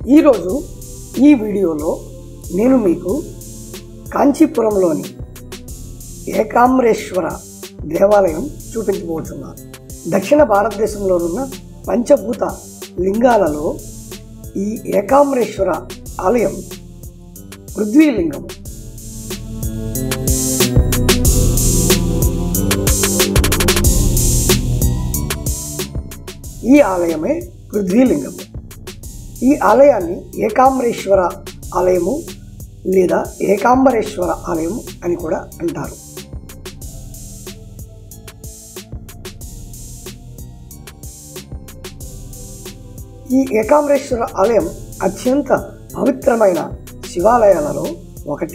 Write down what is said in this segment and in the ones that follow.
ఈరోజు ఈ వీడియోలో నేను మీకు కాంచీపురంలోని ఏకాంబరేశ్వర దేవాలయం చూపించబోతున్నాను దక్షిణ భారతదేశంలోనున్న పంచభూత లింగాలలో ఈ ఏకాంబరేశ్వర ఆలయం పృథ్వీలింగం ఈ ఆలయమే పృథ్వీలింగం ఈ ఆలయాన్ని ఏకాంబరేశ్వర ఆలయము లేదా ఏకాంబరేశ్వర ఆలయం అని కూడా అంటారు ఈ ఏకాంబరేశ్వర ఆలయం అత్యంత పవిత్రమైన శివాలయాలలో ఒకటి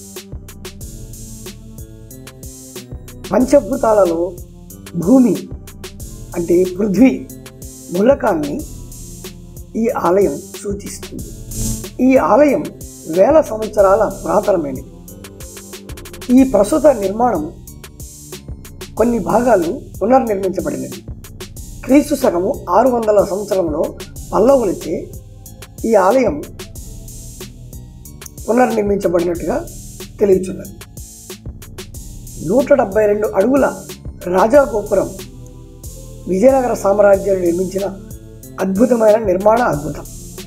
పంచభూతాలలో భూమి అంటే పృథ్వీ మూలకాన్ని ఈ ఆలయం సూచిస్తుంది ఈ ఆలయం వేల సంవత్సరాల పురాతనమైనది ఈ ప్రస్తుత నిర్మాణం కొన్ని భాగాలు పునర్నిర్మించబడినవి క్రీస్తు శకము ఆరు వందల సంవత్సరంలో పల్లవులచే ఈ ఆలయం పునర్నిర్మించబడినట్టుగా తెలియచున్నది నూట డెబ్బై రెండు అడుగుల రాజాగోపురం విజయనగర సామ్రాజ్యాన్ని నిర్మించిన అద్భుతమైన నిర్మాణ అద్భుతం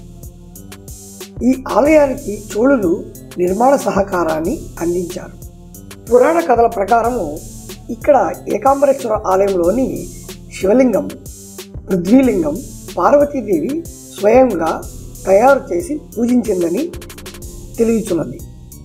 ఈ ఆలయానికి చోళులు నిర్మాణ సహకారాన్ని అందించారు పురాణ కథల ప్రకారము ఇక్కడ ఏకాంబరేశ్వర ఆలయంలోని శివలింగం పృథ్వీలింగం పార్వతీదేవి స్వయంగా తయారు చేసి పూజించిందని తెలియచున్నది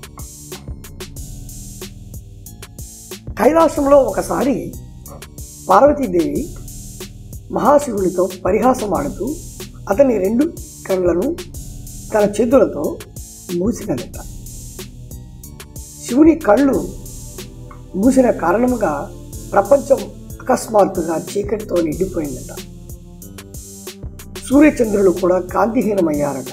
కైలాసంలో ఒకసారి పార్వతీదేవి మహాశివునితో పరిహాసం ఆడుతూ అతని రెండు కళ్ళను తన చేతులతో మూసినదట శివుని కళ్ళు మూసిన కారణముగా ప్రపంచం అకస్మాత్తుగా చీకటితో నిండిపోయిందట సూర్యచంద్రులు కూడా కాంతిహీనమయ్యారట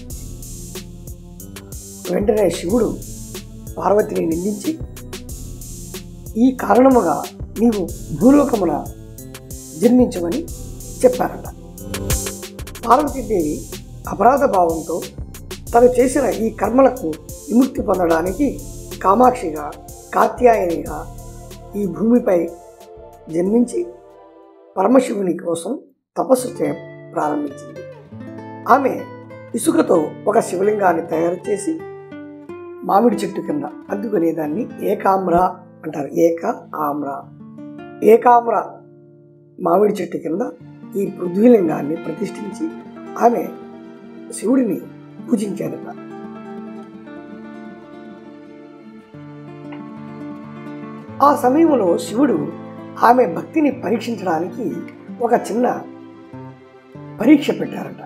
వెంటనే శివుడు పార్వతిని నిందించి ఈ కారణముగా నీవు భూలోకమున జన్మించమని చెప్పారట పార్వతీదేవి అపరాధ భావంతో తను చేసిన ఈ కర్మలకు విముక్తి పొందడానికి కామాక్షిగా కాత్యాయనిగా ఈ భూమిపై జన్మించి పరమశివుని కోసం తపస్సు చేయ ప్రారంభించింది ఆమె ఇసుకతో ఒక శివలింగాన్ని తయారు చేసి మామిడి చెట్టు కింద అద్దుకునేదాన్ని ఏకామ్ర అంటారు ఏక ఆమ్ర ఏకామ్ర మామిడి చెట్టు కింద ఈ పృథ్వీలింగాన్ని ప్రతిష్ఠించి ఆమె శివుడిని పూజించారట ఆ సమయంలో శివుడు ఆమె భక్తిని పరీక్షించడానికి ఒక చిన్న పరీక్ష పెట్టారట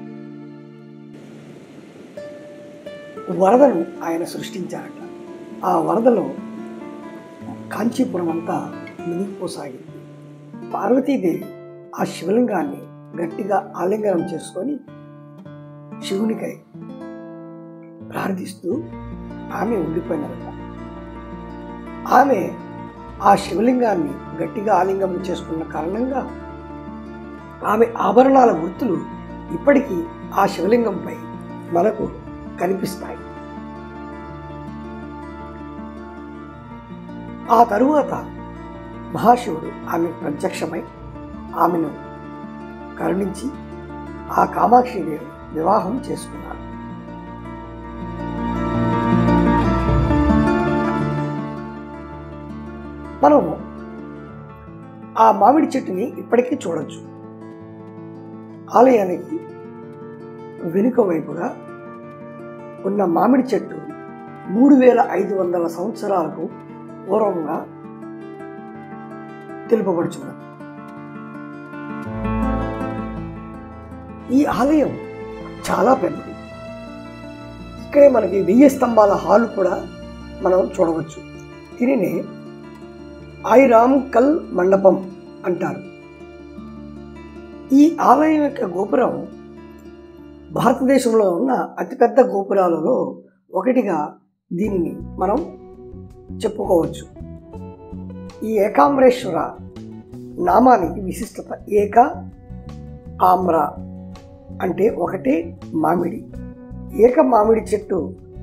వరదను ఆయన సృష్టించారట ఆ వరదలో కాంచీపురం అంతా మునిగిపోసాగింది పార్వతీదేవి ఆ శివలింగాన్ని గట్టిగా ఆలింగనం చేసుకొని శివునికై ప్రార్థిస్తూ ఆమె ఉండిపోయినారట ఆమె ఆ శివలింగాన్ని గట్టిగా ఆలింగనం చేసుకున్న కారణంగా ఆమె ఆభరణాల గుర్తులు ఇప్పటికీ ఆ శివలింగంపై మనకు కనిపిస్తాయి ఆ తరువాత మహాశివుడు ఆమె ప్రత్యక్షమై ఆమెను కరుణించి ఆ కామాక్షిదేవి వివాహం చేసుకున్నారు మనం ఆ మామిడి చెట్టుని ఇప్పటికీ చూడొచ్చు ఆలయానికి వెనుక వైపుగా ఉన్న మామిడి చెట్టు మూడు వేల ఐదు వందల సంవత్సరాలకు పూర్వంగా తెలుపబడుచున్నది ఈ ఆలయం చాలా పెద్దది ఇక్కడే మనకి వెయ్యి స్తంభాల హాలు కూడా మనం చూడవచ్చు దీనిని ఐరామ్ కల్ మండపం అంటారు ఈ ఆలయం యొక్క గోపురం భారతదేశంలో ఉన్న అతిపెద్ద గోపురాలలో ఒకటిగా దీనిని మనం చెప్పుకోవచ్చు ఈ ఏకాంబరేశ్వర నామానికి విశిష్టత ఏక ఆమ్ర అంటే ఒకటే మామిడి ఏక మామిడి చెట్టు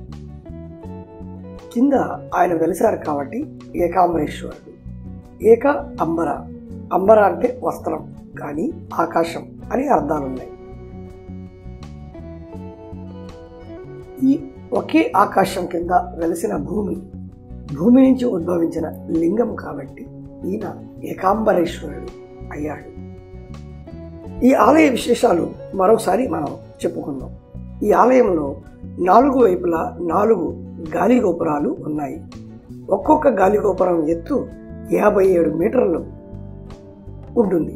కింద ఆయన వెలిసారు కాబట్టి ఏకాంబరేశ్వరుడు ఏక అంబర అంబర అంటే వస్త్రం కానీ ఆకాశం అని అర్థాలున్నాయి ఈ ఒకే ఆకాశం కింద వెలిసిన భూమి భూమి నుంచి ఉద్భవించిన లింగం కాబట్టి ఈయన ఏకాంబరేశ్వరుడు అయ్యాడు ఈ ఆలయ విశేషాలు మరోసారి మనం చెప్పుకుందాం ఈ ఆలయంలో నాలుగు వైపులా నాలుగు గాలి గోపురాలు ఉన్నాయి ఒక్కొక్క గాలి గోపురం ఎత్తు యాభై ఏడు మీటర్లు ఉంటుంది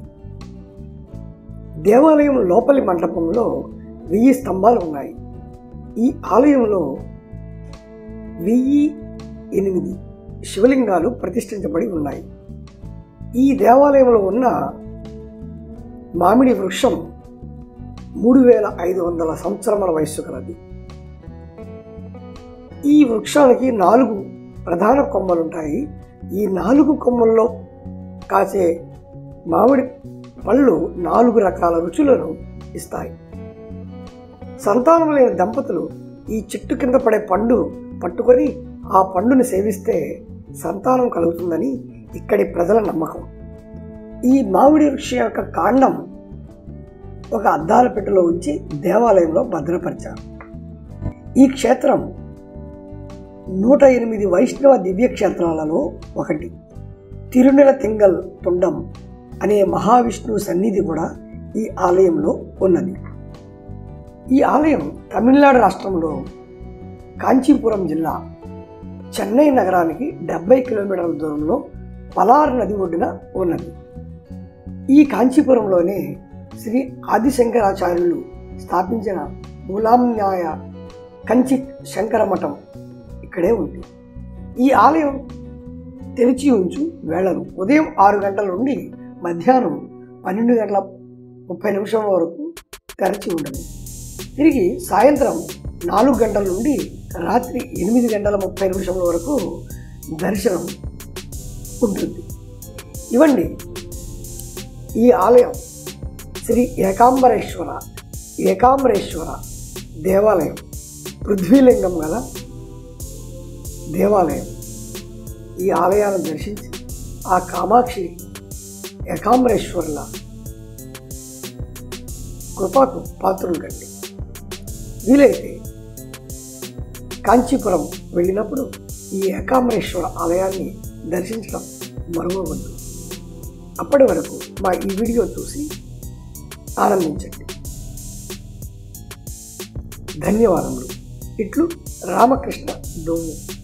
దేవాలయం లోపలి మండపంలో వెయ్యి స్తంభాలు ఉన్నాయి ఈ ఆలయంలో వెయ్యి ఎనిమిది శివలింగాలు ప్రతిష్ఠించబడి ఉన్నాయి ఈ దేవాలయంలో ఉన్న మామిడి వృక్షం మూడు వేల ఐదు వందల సంవత్సరముల వయస్సు కలది ఈ వృక్షానికి నాలుగు ప్రధాన కొమ్మలుంటాయి ఈ నాలుగు కొమ్మల్లో కాసే మామిడి పళ్ళు నాలుగు రకాల రుచులను ఇస్తాయి సంతానం లేని దంపతులు ఈ చెట్టు కింద పడే పండు పట్టుకొని ఆ పండుని సేవిస్తే సంతానం కలుగుతుందని ఇక్కడి ప్రజల నమ్మకం ఈ మామిడి వృక్షం యొక్క కాండం ఒక అద్దాల పెట్టెలో ఉంచి దేవాలయంలో భద్రపరిచారు ఈ క్షేత్రం నూట ఎనిమిది వైష్ణవ దివ్య క్షేత్రాలలో ఒకటి తిరునెల తింగల్ తుండం అనే మహావిష్ణువు సన్నిధి కూడా ఈ ఆలయంలో ఉన్నది ఈ ఆలయం తమిళనాడు రాష్ట్రంలో కాంచీపురం జిల్లా చెన్నై నగరానికి డెబ్బై కిలోమీటర్ల దూరంలో పలార్ నది ఒడ్డున ఉన్నది ఈ కాంచీపురంలోనే శ్రీ ఆదిశంకరాచార్యులు స్థాపించిన మూలాంన్యాయ కంచి శంకర మఠం ఇక్కడే ఉంది ఈ ఆలయం తెరిచి ఉంచు వేళలు ఉదయం ఆరు గంటల నుండి మధ్యాహ్నం పన్నెండు గంటల ముప్పై నిమిషం వరకు తెరచి ఉండదు తిరిగి సాయంత్రం నాలుగు గంటల నుండి రాత్రి ఎనిమిది గంటల ముప్పై నిమిషముల వరకు దర్శనం ఉంటుంది ఇవ్వండి ఈ ఆలయం శ్రీ ఏకాంబరేశ్వర ఏకాంబరేశ్వర దేవాలయం పృథ్వీలింగం గల దేవాలయం ఈ ఆలయాన్ని దర్శించి ఆ కామాక్షి ఏకాంబరేశ్వరుల కృపకు పాత్రులు కండి వీలైతే కాంచీపురం వెళ్ళినప్పుడు ఈ ఏకాంబరేశ్వర ఆలయాన్ని దర్శించడం మరువవద్దు అప్పటి వరకు మా ఈ వీడియో చూసి ఆనందించండి ధన్యవాదములు ఇట్లు రామకృష్ణ డోము